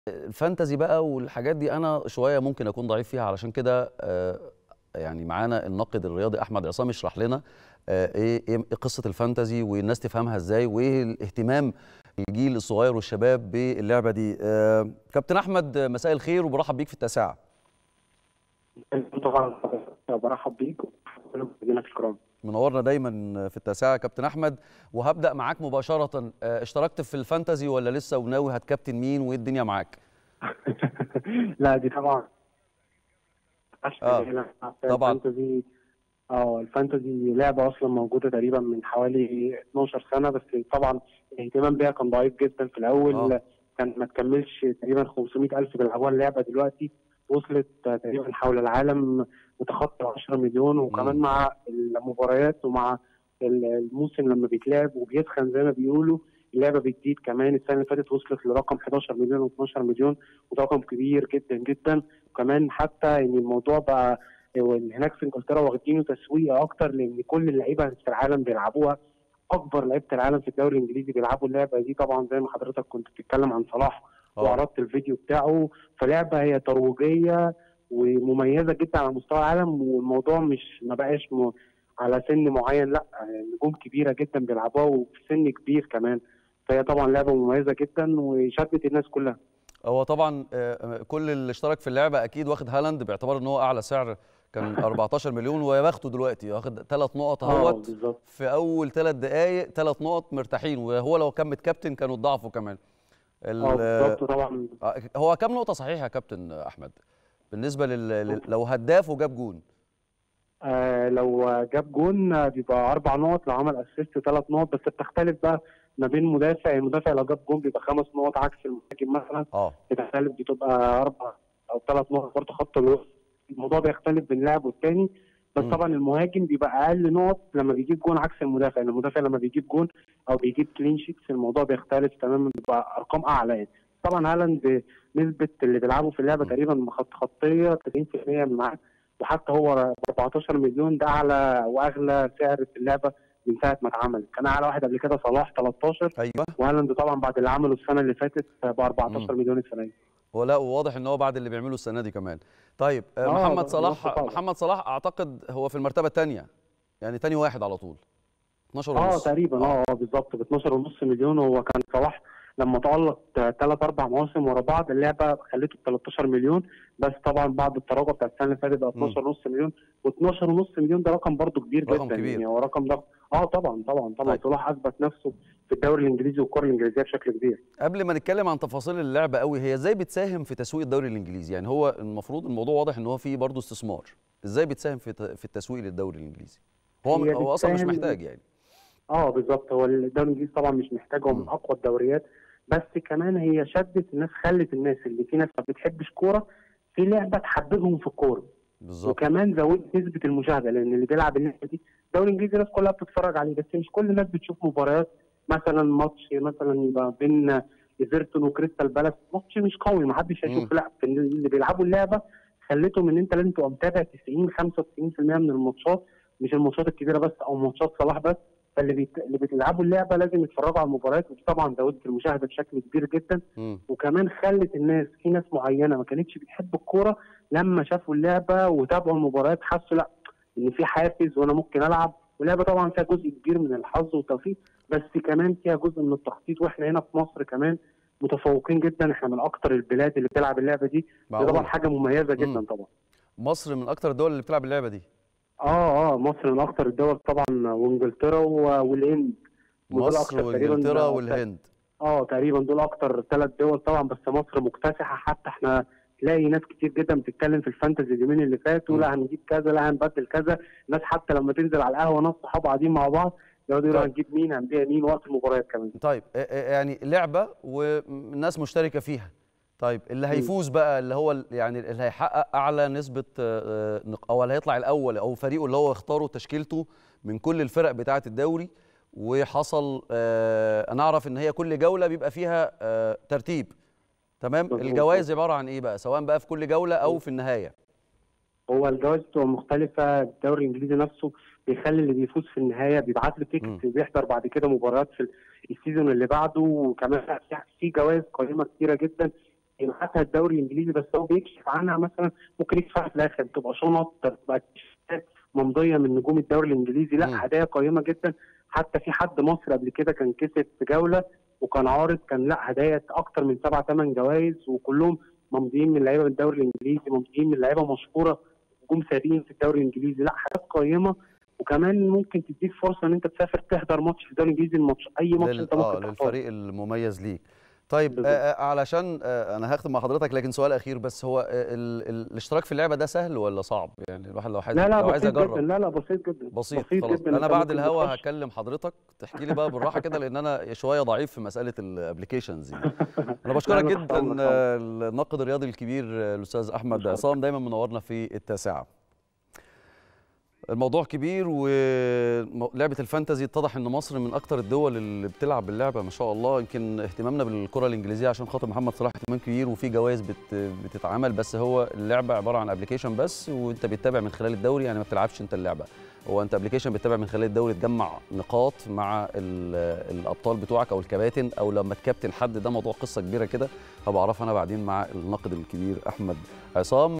الفانتزي بقى والحاجات دي انا شويه ممكن اكون ضعيف فيها علشان كده آه، يعني معانا الناقد الرياضي احمد عصام يشرح لنا آه، ايه ايه قصه الفانتزي والناس تفهمها ازاي وايه الاهتمام الجيل الصغير والشباب باللعبه دي آه، كابتن احمد آه، مساء الخير وبرحب بيك في التاسعه طبعا برحب بيك وكل مشاهدينا الكرام منورنا دايما في التاسعه يا كابتن احمد وهبدا معاك مباشره آه، اشتركت في الفانتزي ولا لسه وناوي هتكابتن مين وايه الدنيا معاك لا دي طبعا آه، طبعا. الفانتزي اه الفانتزي لعبه اصلا موجوده تقريبا من حوالي 12 سنه بس طبعا الاهتمام بيها كان ضعيف جدا في الاول آه. كان ما تكملش تقريبا 500 الف بيلعبوها اللعبه دلوقتي وصلت تقريبا حول العالم متخطى 10 مليون وكمان مم. مع المباريات ومع الموسم لما بيتلعب وبيسخن زي ما بيقولوا اللعبه بتزيد كمان السنه اللي فاتت وصلت لرقم 11 مليون و12 مليون وده رقم كبير جدا جدا وكمان حتى ان الموضوع بقى هناك في انجلترا واخدينه تسويق اكتر لان كل اللعيبه في العالم بيلعبوها اكبر لعيبه العالم في الدوري الانجليزي بيلعبوا اللعبه دي طبعا زي ما حضرتك كنت بتتكلم عن صلاح آه. وعرضت الفيديو بتاعه فلعبه هي ترويجيه ومميزه جدا على مستوى العالم والموضوع مش ما بقاش م... على سن معين لا نجوم كبيره جدا بيلعبوها وفي سن كبير كمان فهي طبعا لعبه مميزه جدا وشدت الناس كلها هو طبعا آه، كل اللي اشترك في اللعبه اكيد واخد هالاند باعتبار ان هو اعلى سعر كان 14 مليون ويا بخته دلوقتي واخد ثلاث نقط اه اهوت بالظبط في اول ثلاث دقائق ثلاث نقط مرتاحين وهو لو كان متكابتن كانوا اتضاعفوا كمان ال- اه بالظبط طبعا آه، هو كام نقطه صحيح يا كابتن احمد بالنسبه لل... لل- لو هداف وجاب جون آه لو جاب جون آه، بيبقى اربع نقط لو عمل اسيست ثلاث نقط بس بتختلف بقى ما بين مدافع المدافع لو جاب جون بيبقى خمس نقط عكس المهاجم مثلا اه بتختلف بتبقى اربع او ثلاث نقط برضه خط الوسط الموضوع بيختلف بين لاعب والتاني بس مم. طبعا المهاجم بيبقى اقل نقط لما بيجيب جون عكس المدافع لان المدافع لما بيجيب جون او بيجيب كلين شيتس الموضوع بيختلف تماما بيبقى ارقام اعلى يعني طبعا هالاند نسبه اللي بيلعبوا في اللعبه مم. تقريبا خط خطيه 90% من معاه وحتى هو ب 14 مليون ده اعلى واغلى سعر في اللعبه من ساعه ما اتعمل كان اعلى واحد قبل كده صلاح 13 ايوه وهالاند طبعا بعد اللي عمله السنه اللي فاتت ب 14 مم. مليون السنه دي هو لا واضح ان هو بعد اللي بيعمله السنه دي كمان طيب آه، آه، محمد ده- ده صلاح طبعا. محمد صلاح اعتقد هو في المرتبه الثانيه يعني ثاني واحد على طول 12 اه ونص تقريبا اه اه بالظبط ب 12 ونص مليون هو كان صلاح لما تألق ثلاث اربع مواسم ورا بعض اللعبه خلته ب 13 مليون بس طبعا بعد التراجع بتاع السنه اللي فاتت بقى 12 ونص مليون و12 ونص مليون ده رقم برضه كبير رقم جدا كبير. يعني هو رقم ده اه طبعا طبعا طبعا طيب. صلاح اثبت نفسه في الدوري الانجليزي والكره الانجليزيه بشكل كبير قبل ما نتكلم عن تفاصيل اللعبه قوي هي ازاي بتساهم في تسويق الدوري الانجليزي يعني هو المفروض الموضوع واضح ان هو فيه برضه استثمار ازاي بتساهم في ت- في التسويق للدوري الانجليزي هو هي هو اصلا مش بتساهم- محتاج يعني اه بالظبط هو الدوري الانجليزي طبعا مش محتاج هو مم. من اقوى الدوريات بس كمان هي شدت الناس خلت الناس اللي في ناس ما بتحبش كوره في لعبه تحببهم في الكوره بالظبط وكمان زودت نسبه المشاهده لان اللي بيلعب اللعبه دي الدوري الانجليزي الناس كلها بتتفرج عليه بس مش كل الناس بتشوف مباريات مثلا ماتش مثلا يبقى بين ايفرتون وكريستال بالاس ماتش مش قوي ما حدش مم. هيشوف لا اللي بيلعبوا اللعبه خلتهم ان انت لازم تبقى متابع 90 95% من الماتشات مش الماتشات الكبيره بس او ماتشات صلاح بس فاللي بيت... اللي بيلعبوا اللعبه لازم يتفرجوا على المباريات ودي طبعا زودت المشاهده بشكل كبير جدا مم. وكمان خلت الناس في ناس معينه ما كانتش بتحب الكوره لما شافوا اللعبه وتابعوا المباريات حسوا لا ان في حافز وانا ممكن العب واللعبه طبعا فيها جزء كبير من الحظ والتوفيق بس كمان فيها جزء من التخطيط واحنا هنا في مصر كمان متفوقين جدا احنا من اكتر البلاد اللي بتلعب اللعبه دي دي طبعا معقول حاجه مميزه جدا مم. طبعا مصر من اكتر الدول اللي بتلعب اللعبه دي اه اه مصر من اكتر الدول طبعا وانجلترا و- والهند ودول مصر أكتر تقريباً وانجلترا ده- والهند اه تقريبا دول اكتر ثلاث دول طبعا بس مصر مكتسحه حتى احنا تلاقي ناس كتير جدا بتتكلم في الفانتزي اليومين اللي فاتوا مم. لا هنجيب كذا لا هنبدل كذا ناس حتى لما تنزل على القهوه ناس صحاب قاعدين مع بعض يقعدوا يقولوا طيب. هنجيب مين هنبيع مين وقت المباريات كمان طيب آه، آه، يعني لعبه والناس مشتركه فيها طيب اللي مم. هيفوز بقى اللي هو ال- يعني اللي هيحقق اعلى نسبه آه، آه، نق- او اللي هيطلع الاول او فريقه اللي هو اختاره تشكيلته من كل الفرق بتاعه الدوري وحصل آه، انا اعرف ان هي كل جوله بيبقى فيها آه، ترتيب تمام مظبوط. الجوائز عباره عن ايه بقى سواء بقى في كل جوله او في النهايه هو الجوائز بتبقى مختلفه الدوري الانجليزي نفسه بيخلي اللي بيفوز في النهايه بيبعت له مم. تيكت بيحضر بعد كده مباريات في السيزون اللي بعده وكمان في- في جوائز قيمه كتيره جدا يبعتها الدوري الانجليزي بس هو بيكشف عنها مثلا ممكن يدفع في الاخر تبقى شنط تبقى تيشيرتات ممضيه من نجوم الدوري الانجليزي مم. لا هدايا قيمه جدا حتى في حد مصري قبل كده كان كسب في جوله وكان عارض كان لا هدايا اكتر من سبع ثمان جوائز وكلهم ممضيين من لعيبه من الدوري الانجليزي ممضيين من لعيبه مشهوره نجوم سابقين في الدوري الانجليزي لا حاجات قيمه وكمان ممكن تديك فرصه ان انت تسافر تحضر ماتش في الدوري الانجليزي الماتش اي ماتش لل... انت اه ممكن تختاره للفريق المميز ليك طيب آه بالظبط. آه، علشان آه انا هختم مع حضرتك لكن سؤال اخير بس هو آه ال... ال... الاشتراك في اللعبه ده سهل ولا صعب يعني الواحد لو عايز لا لا لو عايز بسيط اجرب جدا لا لا بسيط جدا بسيط, خلاص جدا انا أنت بعد ممكن الهوا تخش. هكلم حضرتك تحكي لي بقى بالراحه كده لان انا شويه ضعيف في مساله الابلكيشنز يعني انا بشكرك لا، أنا تحت جدا أمرك آه، الناقد الرياضي الكبير آه، الاستاذ احمد بشكرك. عصام دايما منورنا في التاسعه الموضوع كبير ولعبه الفانتزي اتضح ان مصر من اكتر الدول اللي بتلعب باللعبه ما شاء الله يمكن اهتمامنا بالكره الانجليزيه عشان خاطر محمد صلاح اهتمام كبير وفي جوائز بت بتتعمل بس هو اللعبه عباره عن ابلكيشن بس وانت بتتابع من خلال الدوري يعني ما بتلعبش انت اللعبه هو انت ابلكيشن بتتابع من خلال الدوري تجمع نقاط مع ال- الابطال بتوعك او الكباتن او لما تكابتن حد ده موضوع قصه كبيره كده هبقى اعرفها انا بعدين مع الناقد الكبير احمد عصام